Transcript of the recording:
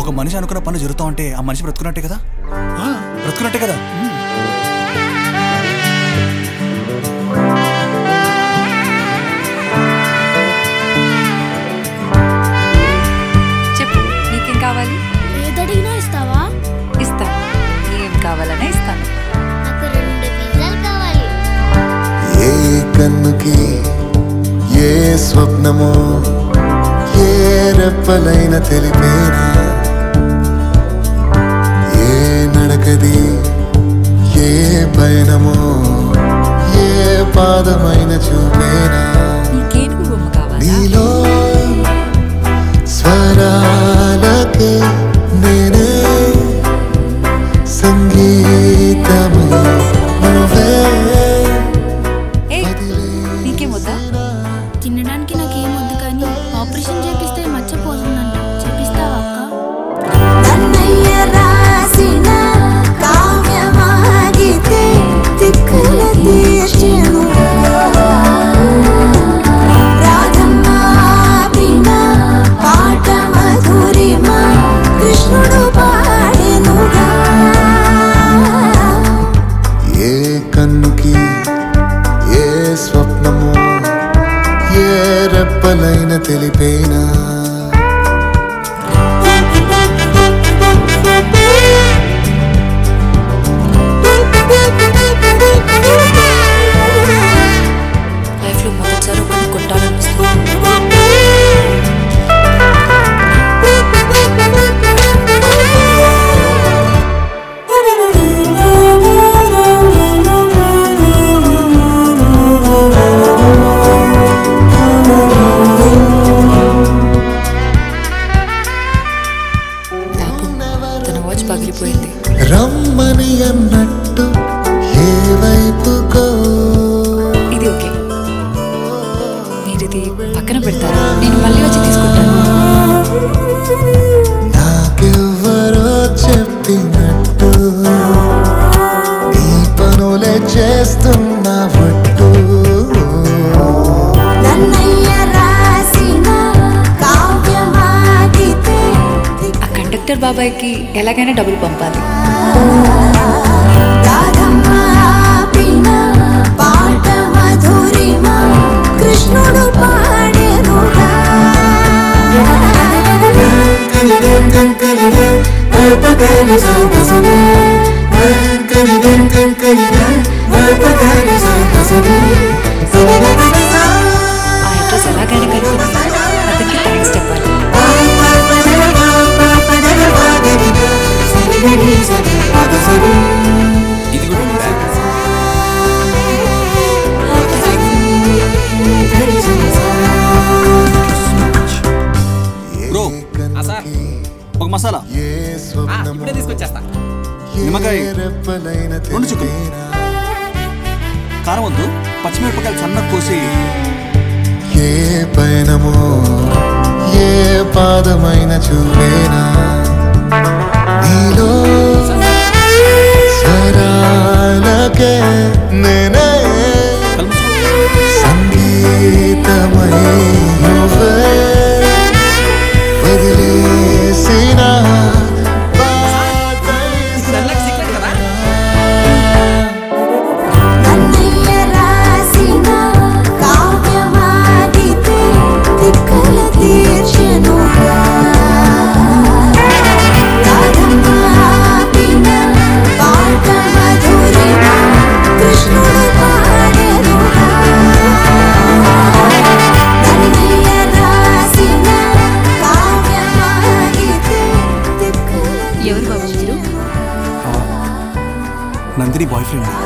ఒక మనిషి అనుకున్న పనులు జరుగుతూ ఉంటే ఆ మనిషి బ్రతుకున్నట్టే కదా బ్రతుకున్నట్టే కదా చెప్పు నీకేం కావాలి ఏదడిగినా ఇస్తావా ఇస్తాను ఏం కావాలనే ఇస్తాను నాకు రెండు పిజ్జాలు కావాలి ఏ కన్నుకి ఏ స్వప్నమో ఏ రెప్పలైన తెలిపేనా ఏ నడకది ఏ పయనమో ఏ పాదమైన చూపేనా నీకేనుగు బొమ్మ కావాలా నీలో స్వరాలకే నేనే సంగీతమై నువ్వే ఏ నీకేం వద్దా తినడానికి నాకేం వద్దు కానీ ఆపరేషన్ చేపిస్తే మర్చిపోతుందంట చేపిస్తావా అక్క నన్నయ్య రాసిన కావ్యమాగితే దిక్కుల తీర్చెనుగా. రాధమ్మ ఆపిన పాట మధురిమ కృష్ణుడు పాడెనుగా. ఏ కన్నుకి ఏ స్వప్నము ఏ రెప్పలైన తెలిపేనా లైఫ్లో మొదటిసారి ఒకరిని కొట్టాలనిపిస్తుంది పాపం తన వాచ్ పగిలిపోయింది రమ్మని అన్నట్టు ఏ వైపుకో ఇది ఓకే మీరు ఇది పక్కన పెడతారా నేను మళ్ళీ వచ్చి తీసుకుంటాను నాకెవ్వరో చెప్పినట్టు నీ పనులే చేస్తున్నా ఒట్టు నన్నయ్య రాసిన కావ్యమాగితే ఆ కండక్టర్ బాబాయ్కి ఎలాగైనా డబ్బులు పంపాలి రాధమ్మ ఆపిన పాట మధురిమ కృష్ణుడు పాడెనుగా. ఆ అడ్రస్ ఎలాగైనా కనుక్కుంది అతనికి థ్యాంక్స్ చెప్పాలి ఇది కూడా బ్యాగ్. బ్రో ఆ సార్ ఒక మసాలా ఏ ఆ, స్వప్నము ఇప్పుడే తీసుకొచ్చేస్తా నిమ్మకాయ ఏ రెప్పలైన రెండు చుక్కలు. తెలిపేనా కారం వద్దు పచ్చిమిరపకాయలు సన్నగా కోసి ఏ పయనమో ఏ పాదమైన చూపేనా నీలో స్వరాలకే నేనే కలుపుకో. సంగీతమై నువ్వే వదిలేసిన తెల్లకి సిగ్నల్ కదా నన్నయ్య రాసిన కావ్యమాగితే దిక్కుల తీర్చెనుగా. రాధమ్మ ఆపిన పాట మధురిమ కృష్ణుడు పాడెనుగా. నన్నయ్య రాసిన కావ్యమాగితే దిక్కుల ఎవరు బాబు మీరు నందిని బాయ్ ఫ్రెండ్